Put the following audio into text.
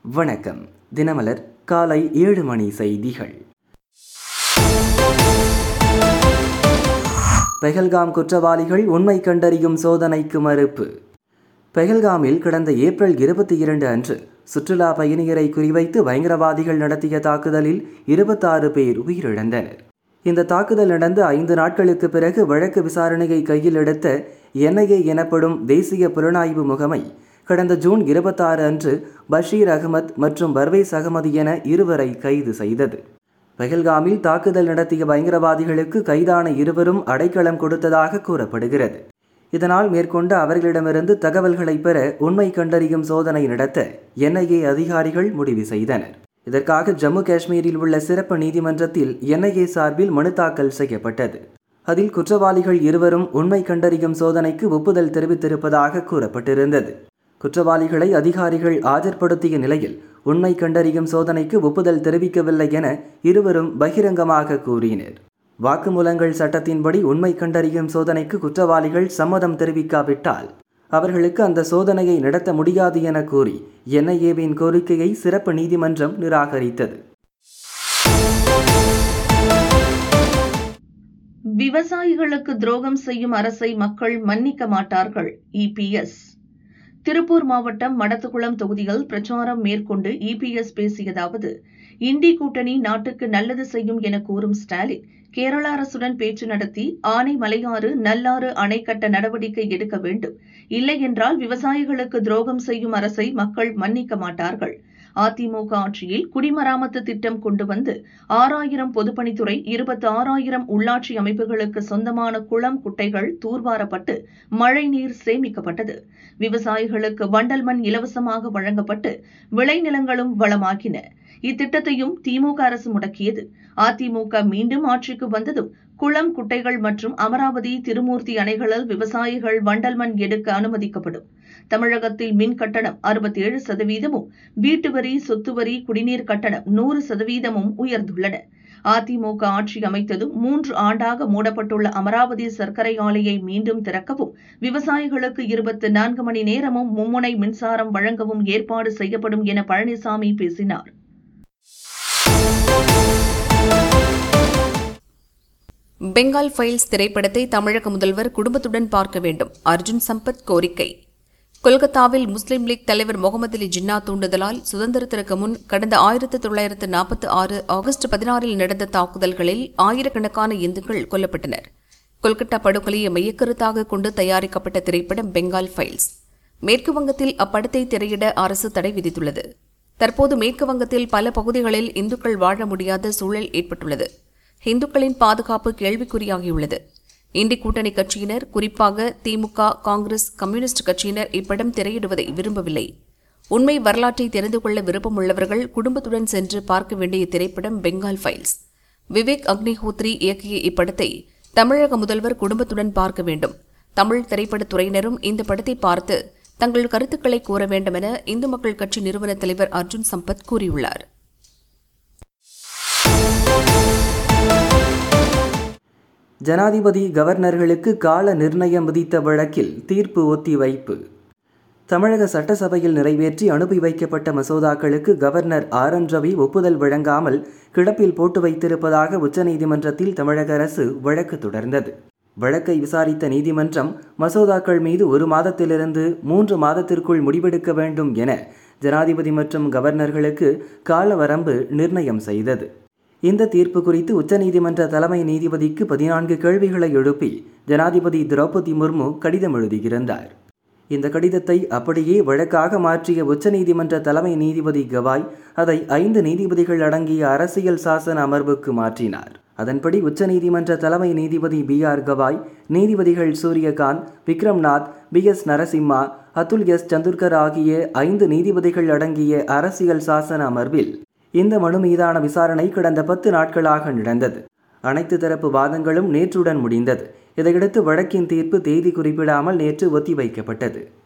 வணக்கம் தினமலர் காலை ஏழு மணி செய்திகள் பெஹல்காம் குற்றவாளிகள் உண்மை கண்டறியும் சோதனைக்கு மறுப்பு பெஹல்காமில் கடந்த ஏப்ரல் இருபத்தி இரண்டு அன்று சுற்றுலா பயணியரை குறிவைத்து பயங்கரவாதிகள் நடத்திய தாக்குதலில் இருபத்தாறு பேர் உயிரிழந்தனர் இந்த தாக்குதல் நடந்து ஐந்து நாட்களுக்கு பிறகு வழக்கு விசாரணையை கையில் எடுத்த என்ஐஏ எனப்படும் தேசிய புலனாய்வு முகமை கடந்த ஜூன் இருபத்தாறு அன்று பஷீர் அகமத் மற்றும் பர்வேஸ் அகமது என இருவரை கைது செய்தது பெஹல்காமில் தாக்குதல் நடத்திய பயங்கரவாதிகளுக்கு கைதான இருவரும் அடைக்கலம் கொடுத்ததாக கூறப்படுகிறது இதனால் மேற்கொண்டு அவர்களிடமிருந்து தகவல்களை பெற உண்மை கண்டறியும் சோதனை நடத்த என்ஐஏ அதிகாரிகள் முடிவு செய்தனர் இதற்காக ஜம்மு காஷ்மீரில் உள்ள சிறப்பு நீதிமன்றத்தில் என்ஐஏ சார்பில் மனு தாக்கல் செய்யப்பட்டது அதில் குற்றவாளிகள் இருவரும் உண்மை கண்டறியும் சோதனைக்கு ஒப்புதல் தெரிவித்திருப்பதாக கூறப்பட்டிருந்தது குற்றவாளிகளை அதிகாரிகள் ஆஜர்படுத்திய நிலையில் உண்மை கண்டறியும் சோதனைக்கு ஒப்புதல் தெரிவிக்கவில்லை என இருவரும் பகிரங்கமாக கூறினர் வாக்குமூலங்கள் சட்டத்தின்படி உண்மை கண்டறியும் சோதனைக்கு குற்றவாளிகள் சம்மதம் தெரிவிக்காவிட்டால் அவர்களுக்கு அந்த சோதனையை நடத்த முடியாது என கூறி என்ஐஏவின் கோரிக்கையை சிறப்பு நீதிமன்றம் நிராகரித்தது விவசாயிகளுக்கு துரோகம் செய்யும் அரசை மக்கள் மன்னிக்க மாட்டார்கள் இபிஎஸ் திருப்பூர் மாவட்டம் மடத்துக்குளம் தொகுதியில் பிரச்சாரம் மேற்கொண்டு இபிஎஸ் பேசியதாவது இண்டி கூட்டணி நாட்டுக்கு நல்லது செய்யும் என கூறும் ஸ்டாலின் கேரள அரசுடன் பேச்சு நடத்தி ஆனை மலையாறு நல்லாறு அணை கட்ட நடவடிக்கை எடுக்க வேண்டும் இல்லையென்றால் விவசாயிகளுக்கு துரோகம் செய்யும் அரசை மக்கள் மன்னிக்க மாட்டார்கள் அதிமுக ஆட்சியில் குடிமராமத்து திட்டம் கொண்டு வந்து ஆறாயிரம் பொதுப்பணித்துறை இருபத்தி ஆறாயிரம் உள்ளாட்சி அமைப்புகளுக்கு சொந்தமான குளம் குட்டைகள் தூர்வாரப்பட்டு மழைநீர் சேமிக்கப்பட்டது விவசாயிகளுக்கு வண்டல் மண் இலவசமாக வழங்கப்பட்டு விளைநிலங்களும் வளமாகின இத்திட்டத்தையும் திமுக அரசு முடக்கியது அதிமுக மீண்டும் ஆட்சிக்கு வந்ததும் குளம் குட்டைகள் மற்றும் அமராவதி திருமூர்த்தி அணைகளில் விவசாயிகள் வண்டல் மண் எடுக்க அனுமதிக்கப்படும் தமிழகத்தில் மின் கட்டணம் அறுபத்தி ஏழு சதவீதமும் வீட்டு வரி சொத்து வரி குடிநீர் கட்டணம் நூறு சதவீதமும் உயர்ந்துள்ளன அதிமுக ஆட்சி அமைத்ததும் மூன்று ஆண்டாக மூடப்பட்டுள்ள அமராவதி சர்க்கரை ஆலையை மீண்டும் திறக்கவும் விவசாயிகளுக்கு இருபத்தி நான்கு மணி நேரமும் மும்முனை மின்சாரம் வழங்கவும் ஏற்பாடு செய்யப்படும் என பழனிசாமி பேசினார் பெங்கால் ஃபைல்ஸ் திரைப்படத்தை தமிழக முதல்வர் குடும்பத்துடன் பார்க்க வேண்டும் அர்ஜுன் சம்பத் கோரிக்கை கொல்கத்தாவில் முஸ்லீம் லீக் தலைவர் முகமது அலி ஜின்னா தூண்டுதலால் சுதந்திரத்திற்கு முன் கடந்த ஆயிரத்து தொள்ளாயிரத்து நாற்பத்தி ஆறு ஆகஸ்ட் பதினாறில் நடந்த தாக்குதல்களில் ஆயிரக்கணக்கான இந்துக்கள் கொல்லப்பட்டனர் கொல்கத்தா படுகொலையை மையக்கருத்தாக கொண்டு தயாரிக்கப்பட்ட திரைப்படம் பெங்கால் ஃபைல்ஸ் மேற்கு வங்கத்தில் அப்படத்தை திரையிட அரசு தடை விதித்துள்ளது தற்போது மேற்கு வங்கத்தில் பல பகுதிகளில் இந்துக்கள் வாழ முடியாத சூழல் ஏற்பட்டுள்ளது இந்துக்களின் பாதுகாப்பு கேள்விக்குறியாகியுள்ளது இந்தி கூட்டணி கட்சியினர் குறிப்பாக திமுக காங்கிரஸ் கம்யூனிஸ்ட் கட்சியினர் இப்படம் திரையிடுவதை விரும்பவில்லை உண்மை வரலாற்றை தெரிந்து கொள்ள விருப்பமுள்ளவர்கள் குடும்பத்துடன் சென்று பார்க்க வேண்டிய திரைப்படம் பெங்கால் ஃபைல்ஸ் விவேக் அக்னிஹோத்ரி இயக்கிய இப்படத்தை தமிழக முதல்வர் குடும்பத்துடன் பார்க்க வேண்டும் தமிழ் திரைப்படத் துறையினரும் இந்த படத்தை பார்த்து தங்கள் கருத்துக்களை கூற வேண்டும் என இந்து மக்கள் கட்சி நிறுவன தலைவர் அர்ஜுன் சம்பத் கூறியுள்ளார் ஜனாதிபதி கவர்னர்களுக்கு கால நிர்ணயம் விதித்த வழக்கில் தீர்ப்பு ஒத்திவைப்பு தமிழக சட்டசபையில் நிறைவேற்றி அனுப்பி வைக்கப்பட்ட மசோதாக்களுக்கு கவர்னர் ஆர் என் ரவி ஒப்புதல் வழங்காமல் கிடப்பில் போட்டு வைத்திருப்பதாக உச்சநீதிமன்றத்தில் தமிழக அரசு வழக்கு தொடர்ந்தது வழக்கை விசாரித்த நீதிமன்றம் மசோதாக்கள் மீது ஒரு மாதத்திலிருந்து மூன்று மாதத்திற்குள் முடிவெடுக்க வேண்டும் என ஜனாதிபதி மற்றும் கவர்னர்களுக்கு கால வரம்பு நிர்ணயம் செய்தது இந்த தீர்ப்பு குறித்து உச்சநீதிமன்ற தலைமை நீதிபதிக்கு பதினான்கு கேள்விகளை எழுப்பி ஜனாதிபதி திரௌபதி முர்மு கடிதம் எழுதியிருந்தார் இந்த கடிதத்தை அப்படியே வழக்காக மாற்றிய உச்சநீதிமன்ற தலைமை நீதிபதி கவாய் அதை ஐந்து நீதிபதிகள் அடங்கிய அரசியல் சாசன அமர்வுக்கு மாற்றினார் அதன்படி உச்சநீதிமன்ற தலைமை நீதிபதி பி ஆர் கவாய் நீதிபதிகள் Suryakant Vikramnath P S Narasimha Atul S Chandurkar ஆகிய ஐந்து நீதிபதிகள் அடங்கிய அரசியல் சாசன அமர்வில் இந்த மனு மீதான விசாரணை கடந்த பத்து நாட்களாக நடந்தது அனைத்து தரப்பு வாதங்களும் நேற்றுடன் முடிந்தது இதையடுத்து வழக்கின் தீர்ப்பு தேதி குறிப்பிடாமல் நேற்று ஒத்திவைக்கப்பட்டது